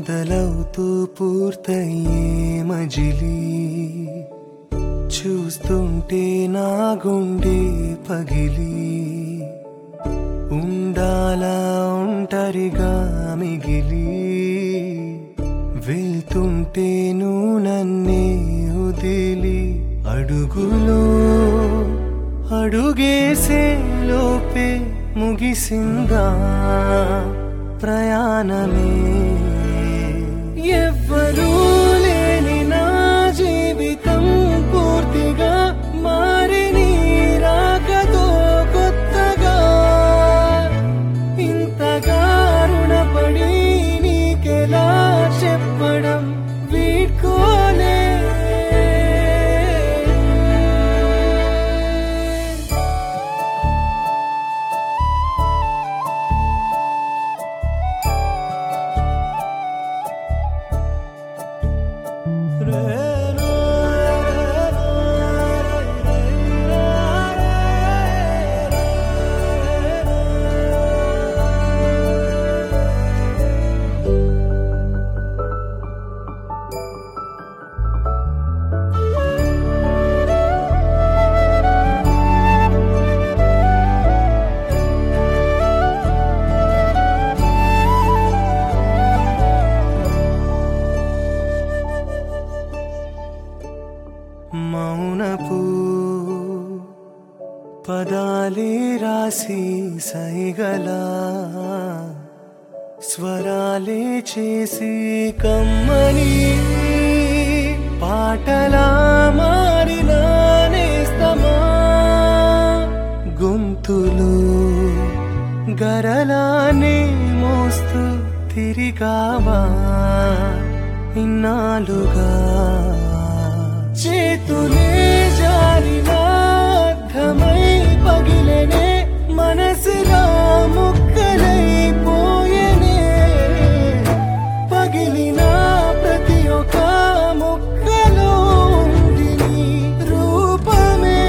మొదలవుతూ పూర్తయ్యే మజిలీ చూస్తుంటే నా గుండె పగిలి ఉండాలా ఒంటరిగా మిగిలి వెళ్తుంటే నువ్వు నన్నే వదిలి అడుగులో అడుగేసే లోపే ముగిసిందా ప్రయాణమే ఎవ్వరూ లేని నా జీవితం పూర్తిగా మారి నీ రాకతో కొత్తగా ఇంతగా రుణపడి నీకెలా చెప్పడం వీడ్కోలే మౌనపు పదాలే రాసి సైగలా స్వరాలే చేసి కమ్మని పాటలా మారిన నేస్తమా గొంతులు గరలానే మోస్తూ తిరిగావా ఇన్నాళ్ళుగా చేతులే జారిన అర్థమై పగిలనే మనసులా ముక్కలైపోయనే పగిలిన ప్రతి ఒక్క ముక్కలో ఉంది నీ రూపమే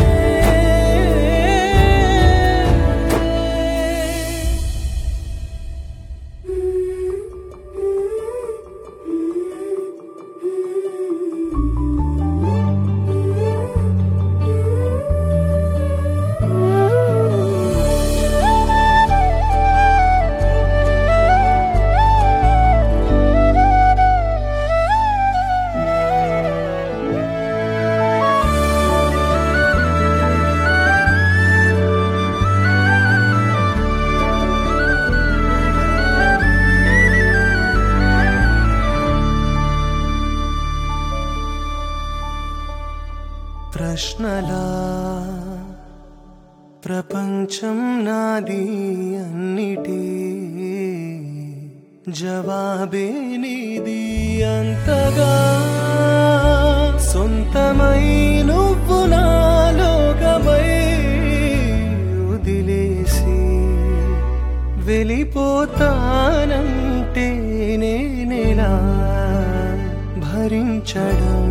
ప్రశ్నలా ప్రపంచం నాది అన్నిటి జవాబే నీది అంతగా సొంతమై నువ్వు నా లోకమై వదిలేసి వెళ్ళిపోతానంటే నేనేలా భరించడం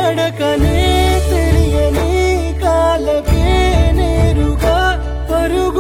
నడకనే తెలియని కాలకే నేరుగా పరుగు